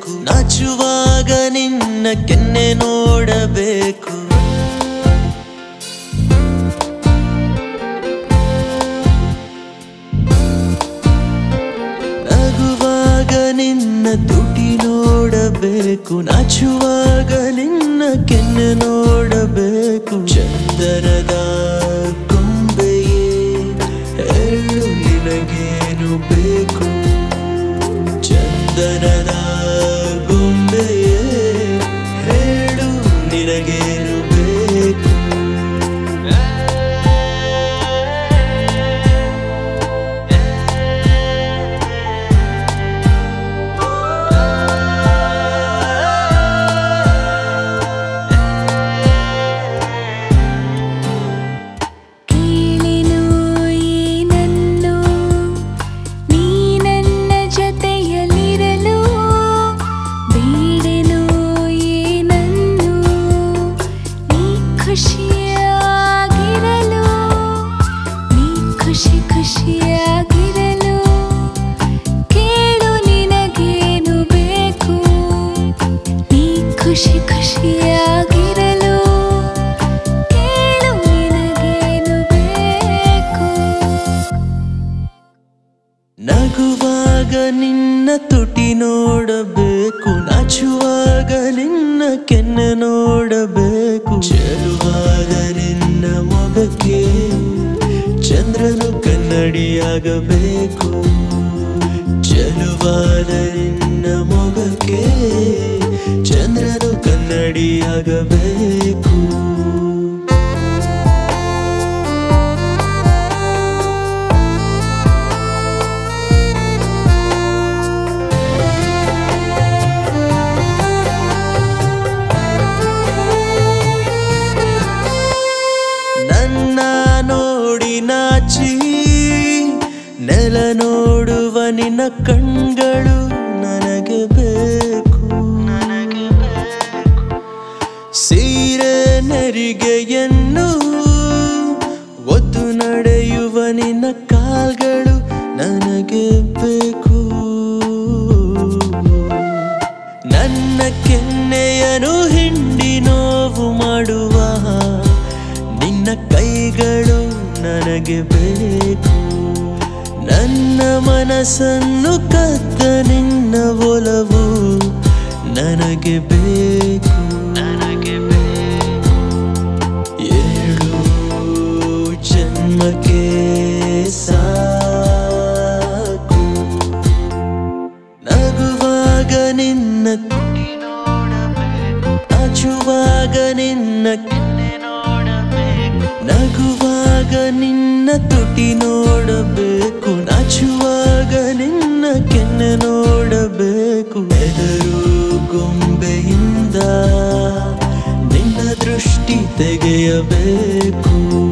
ನೋಡಬೇಕು ನಾಚುವಾಗ ನಿನ್ನ ಕೆನ್ನೆ ನೋಡಬೇಕು ನಗುವಾಗ ನಿನ್ನ ತುಟಿ ನೋಡಬೇಕು ನಾಚುವಾಗ ನಿನ್ನ ಕೆನ್ನೆ ನೋಡಬೇಕು ಚಂದನದ ಗೊಂಬೆಯೇ ಹೇಳು ನಿನಗೇನು ಬೇಕು ಚಂದನದ ಗೊಂಬೆಯೇ ಹೇಳು ನಿನಗೇನು ಬೇಕು ಕೇಳೆನು ಏನನ್ನು ನೀ ನನ್ನ ಜೊತೆಯಲ್ಲಿರಲು ಬೇಡೆನು ಏನನ್ನು ನೀ ಖುಷಿಯಾಗಿರಲು ನೀ ಖುಷಿ ಖುಷಿಯಾಗಿರಲು ಕೇಳು ನಿನಗೇನು ಬೇಕು ನೀ ಖುಷಿ ಖುಷಿಯಾಗಿರಲು ಕೇಳು ನಿನಗೇನು ಬೇಕು ನಗುವಾಗ ನಿನ್ನ ತುಟಿ ನೋಡಬೇಕು ನಾಚುವಾಗ ನಿನ್ನ ಕೆನ್ನೆ ನೋಡಬೇಕು ಚೆಲುವಾದ ನಿನ್ನ ಮೊಗಕ್ಕೆ ಚಂದ್ರನು ಕನ್ನಡಿಯಾಗಬೇಕು ಚೆಲುವಾದ ನಿನ್ನ ಮೊಗಕ್ಕೆ ಚಂದ್ರನು ಕನ್ನಡಿಯಾಗಬೇಕು ನನ್ನ ನೋಡಿ ನಾಚಿ ನೆಲ ನೋಡುವ ನಿನ್ನ ಕಣ್ಗಳು ನನಗೆ ಬೇಕು ನನಗೆ ಸೀರೆ ನೆರಿಗೆಯನ್ನು ಒದ್ದು ನಡೆಯುವ ನಿನ್ನ ಕಾಲ್ಗಳು ನನಗೆ ಬೇಕು ನನ್ನ ಕೆನ್ನೆಯನು ಹಿಂಡಿ ನೋವು ಮಾಡುವ ನಿನ್ನ ಕೈಗಳು ನನಗೆ ಬೇಕು ನನ್ನ ಮನಸ್ಸನ್ನು ಕದ್ದ ನಿನ್ನ ಒಲವು ನನಗೆ ಬೇಕು ನನಗೆ ಬೇಕು ಏಳು ಜನ್ಮಕ್ಕೆ ಸಾಕು ನಗುವಾಗ ನಿನ್ನ ತುಟಿ ನೋಡಬೇಕು ನಾಚುವಾಗ ನಿನ್ನ ಕೆನ್ನೆ ನೋಡಬೇಕು ನಗುವಾಗ ನಿನ್ನ ತುಟಿ ನೋಡಬೇಕು ನಾಚುವಾಗ ನಿನ್ನ ಕೆನ್ನೆ ನೋಡಬೇಕು ಎದರು ಗೊಂಬೆಯಿಂದ ನಿನ್ನ ದೃಷ್ಟಿ ತೆಗೆಯಬೇಕು